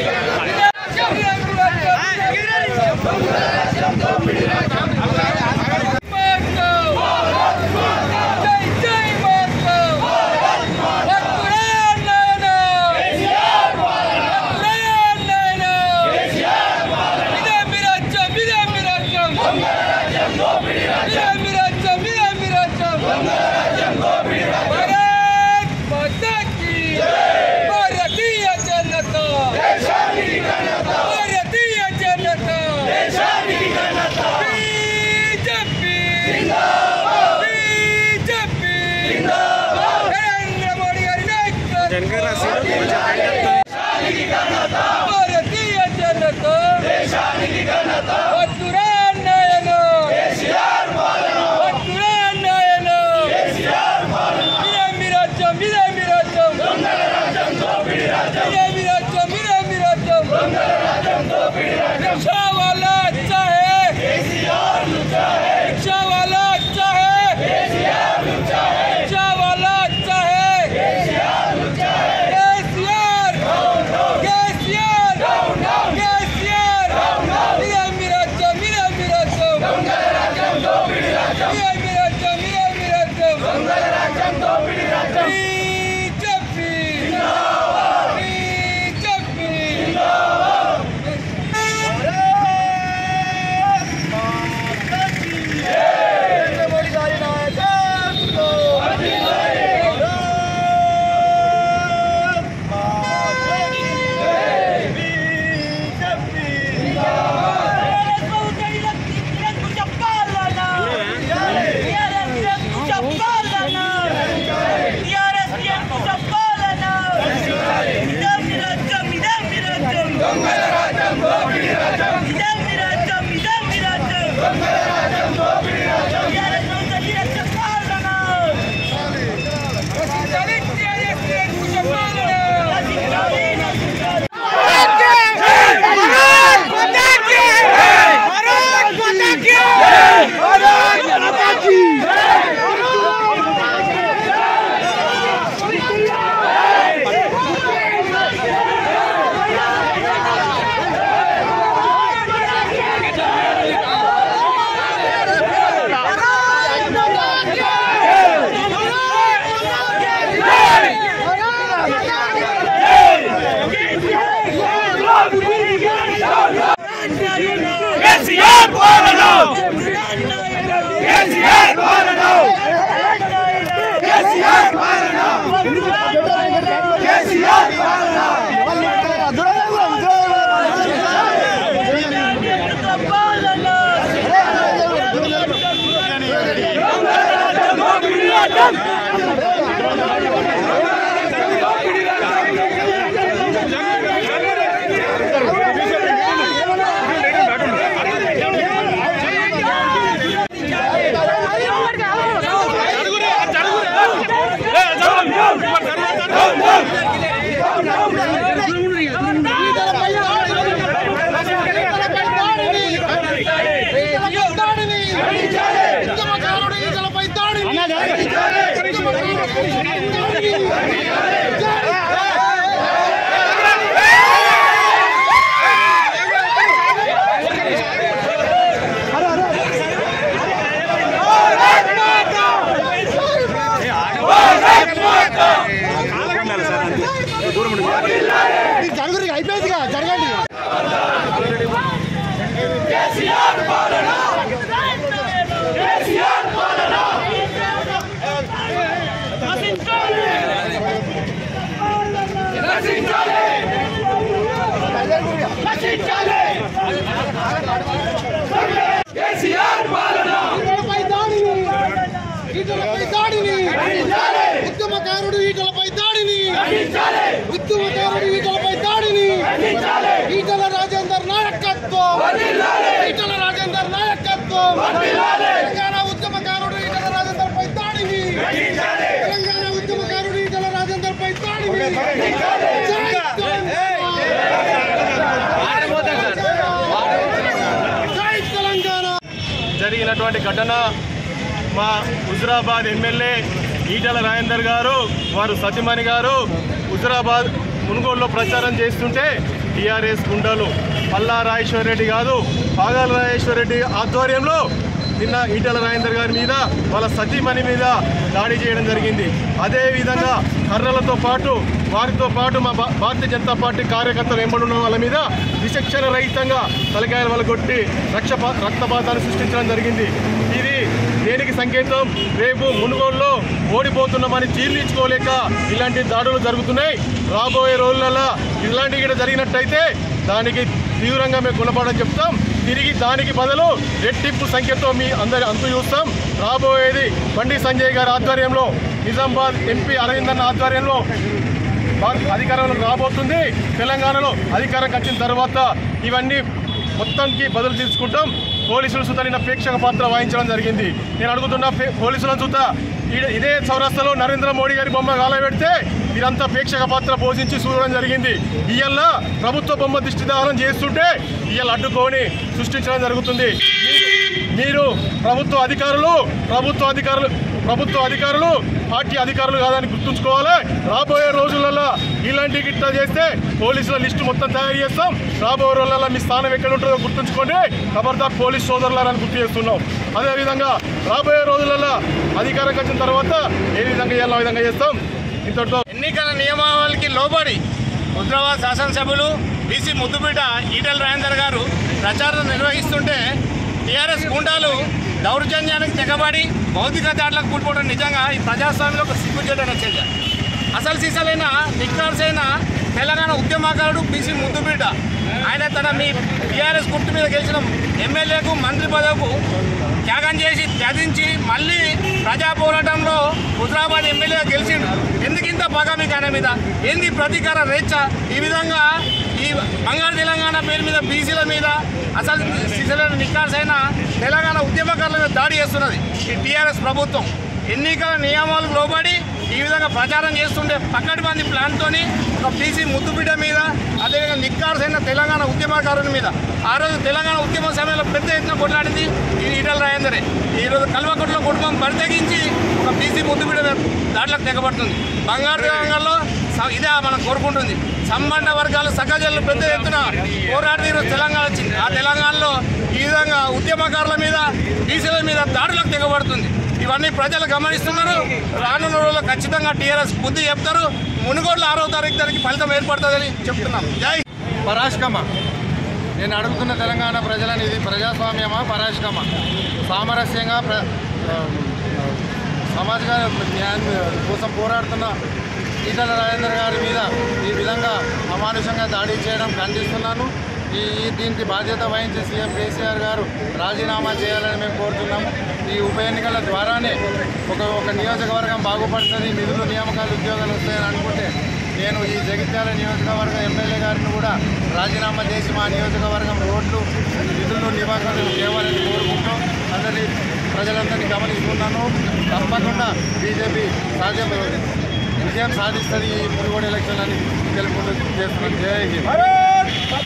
భారతీయ Janata Bharatiya Janata BJP BJP Narendra Modi గారి నాయకత్వం భారతీయ జనతా వద్దురా అన్నాయన వద్దురా అన్నాయన ఇదే మీ రాజ్యం ఇదే మీ రాజ్యం ఇదే మీ రాజ్యం ఇదే మీ రాజ్యం रिक्शा वाला अच्छा है रिक्शा वाला अच्छा है रिक्शा वाला अच्छा है केसीआर केसीआर केसीआर मिरा मिरा जम मिरा मिरा जम मिरा मिरा जम मिरा मिरा जम बीजेपी बीजेपी కేసీఆర్ పాలన కేసీఆర్ పాలన కేసీఆర్ పాలన కేసీఆర్ పాలన జరుగురికి అయిపోయిందిగా జరగండి కేసీఆర్ పాలన ఈటలపై దాడిని ఈటలపై దాడిని ఉద్యమకారుడు ఈటలపై దాడిని ఉద్యమకారుడు ఈటలపై దాడిని ఈటల రాజేందర్ నాయకత్వం ఈటల రాజేందర్ నాయకత్వం తెలంగాణ ఉద్యమకారుడు ఈటల రాజేందర్ పై దాడిని తెలంగాణ ఉద్యమకారుడు ఈటల రాజేందర్ పై దాడిని జై తెలంగాణ జై తెలంగాణ జరిగినటువంటి ఘటన మా హుజురాబాద్ ఎమ్మెల్యే ఈటల రాజేందర్ గారు వారు సతీమణి గారు హుజురాబాద్ మునుగోడులో ప్రచారం చేస్తుంటే టీఆర్ఎస్ గుండాలు పల్లా రాజేశ్వర రెడ్డి కాదు పాగాల రాజేశ్వర రెడ్డి ఆధ్వర్యంలో నిన్న ఈటల రాజేందర్ గారి మీద వాళ్ళ సతీమణి మీద దాడి చేయడం జరిగింది అదే విధంగా కర్రలతో పాటు వారితో పాటు మా భా- భారతీయ జనతా పార్టీ కార్యకర్తలు ఎంబడున్న వాళ్ళ మీద విచక్షణ రహితంగా తలకాయల వల్ల కొట్టి రక్ష రక్తపాతాన్ని సృష్టించడం జరిగింది ఇది దేనికి సంకేతం రేపు మునుగోడులో ఓడిపోతున్నామని జీర్ణించుకోలేక ఇలాంటి దాడులు జరుగుతున్నాయి రాబోయే రోజులలో ఇలాంటి కూడా జరిగినట్టయితే దానికి తీవ్రంగా మేము గుణపడని చెప్తాం తిరిగి దానికి బదులు రెట్టింపు సంఖ్యతో మీ అందరి అంతు చూస్తాం రాబోయేది బండి సంజయ్ గారి ఆధ్వర్యంలో నిజామాబాద్ ఎంపీ అరవింద్ అన్న ఆధ్వర్యంలో భారత అధికారంలోకి రాబోతుంది తెలంగాణలో అధికారం వచ్చిన తర్వాత ఇవన్నీ మొత్తానికి బదులు తీసుకుంటాం పోలీసులు సుత నిన్న ప్రేక్షక పాత్ర వహించడం జరిగింది నేను అడుగుతున్న పే- పోలీసులను సుత ఈడ- ఇదే చౌరస్తాలో నరేంద్ర మోడీ గారి బొమ్మ గాలబెడితే మీరంతా ప్రేక్షక పాత్ర పోషించి చూడడం జరిగింది ఇవాళ ప్రభుత్వ బొమ్మ దిష్టిదానం చేస్తుంటే ఇవాళ అడ్డుకొని సృష్టించడం జరుగుతుంది మీరు- మీరు ప్రభుత్వ అధికారులు ప్రభుత్వ అధికారులు ప్రభుత్వ అధికారులు పార్టీ అధికారులు కాదని గుర్తుంచుకోవాలి రాబోయే రోజులలో ఇలాంటి గిట్ట చేస్తే పోలీసుల లిస్టు మొత్తం తయారు చేస్తాం రాబోయే రోజులలో మీ స్థానం ఎక్కడ ఉంటుందో గుర్తుంచుకోండి ఖబర్దార్ పోలీస్ సోదరులని గుర్తు చేస్తున్నాం అదేవిధంగా రాబోయే రోజులలో అధికారం వచ్చిన తర్వాత ఏ విధంగా చేయాలో ఆ విధంగా చేస్తాం ఇంతటితో ఎన్నికల నియమావళికి లోబడి హుద్రాబాద్ శాసనసభ్యులు బీసీ ముద్దుబిడ్డ ఈటెల రాజేందర్ గారు ప్రచారం నిర్వహిస్తుంటే టీఆర్ఎస్ గుండాలు దౌర్జన్యానికి తెగబడి భౌతిక దాడులకు కూలిపోవడం నిజంగా ఈ ప్రజాస్వామ్యంలో ఒక సిగ్గుచేటైన చర్య అసలు సీసలైన నిక్కార్సైన తెలంగాణ ఉద్యమకారుడు బీసీ ముద్దుబిడ్డ ఆయన తన మీ టీఆర్ఎస్ గుర్తు మీద గెలిచిన ఎమ్మెల్యేకు మంత్రి పదవికు త్యాగం చేసి త్యజించి మళ్ళీ ప్రజా పోరాటంలో హుజరాబాద్ ఎమ్మెల్యే గెలిచిండు ఎందుకు ఇంత పగ మీకు ఆయన మీద ఏంది ప్రతీకార రేచ్చ ఈ విధంగా ఈ బంగారు తెలంగాణ పేరు మీద బీసీల మీద అసలు సిసలైన నిక్కార్సైన తెలంగాణ ఉద్యమకారుల మీద దాడి చేస్తున్నది ఈ టీఆర్ఎస్ ప్రభుత్వం ఎన్నికల నియమాలకు లోబడి ఈ విధంగా ప్రచారం చేస్తుండే పక్కటి మంది ప్లాన్తోని ఒక బీసీ ముద్దుబిడ్డ మీద అదేవిధంగా నిక్కార్సైన తెలంగాణ ఉద్యమకారుని మీద ఆ రోజు తెలంగాణ ఉద్యమ సమయంలో పెద్ద ఎత్తున కొట్లాడింది ఈ ఈటల రాజేందరే ఈ రోజు కల్వకుట్ల కుటుంబం బరితెగించి ఒక బీసీ ముద్దుబిడ్డ మీద దాంట్లోకి తెగబడుతుంది బంగారు తెలంగాణలో స- ఇదే మనం కోరుకుంటుంది సంబంధ వర్గాలు సకజలు పెద్ద ఎత్తున పోరాడి ఈరోజు తెలంగాణ వచ్చింది ఆ తెలంగాణలో ఈ విధంగా ఉద్యమకారుల మీద బీసీల మీద దాడులకు తెగబడుతుంది ఇవన్నీ ప్రజలు గమనిస్తున్నారు రానున్న రోజుల్లో ఖచ్చితంగా టీఆర్ఎస్ బుద్ధి చెప్తారు మునుగోడులో ఆరో తారీఖు దానికి ఫలితం ఏర్పడుతుందని చెప్తున్నాం జై పరాష్కమ నేను అడుగుతున్న తెలంగాణ ప్రజలని ఇది ప్రజాస్వామ్యమా పరాష్కమ సామరస్యంగా ప్ర ఆ, సమాజ న్యాయం కోసం పోరాడుతున్న ఈటల రాజేందర్ గారి మీద ఈ విధంగా అమానుషంగా దాడి చేయడం ఖండిస్తున్నాను ఈ ఈ దీనికి బాధ్యత వహించి సీఎం కేసీఆర్ గారు రాజీనామా చేయాలని మేము కోరుతున్నాము ఈ ఉప ఎన్నికల ద్వారానే ఒక ఒక నియోజకవర్గం బాగుపడుతుంది నిధులు నియామకాలు ఉద్యోగాలు వస్తాయని అనుకుంటే నేను ఈ జగిత్యాల నియోజకవర్గ ఎమ్మెల్యే గారిని కూడా రాజీనామా చేసి మా నియోజకవర్గం రోడ్లు నిధులు నివాసాలు తేవాలని కోరుకుంటూ అందరి ప్రజలందరినీ గమనిస్తున్నాను తప్పకుండా బీజేపీ సాధ్యం విజయం సాధిస్తుంది ఈ మునుగోడు ఎలక్షన్ అని తెలుపుకుంటూ చేస్తున్నాను జై హింద్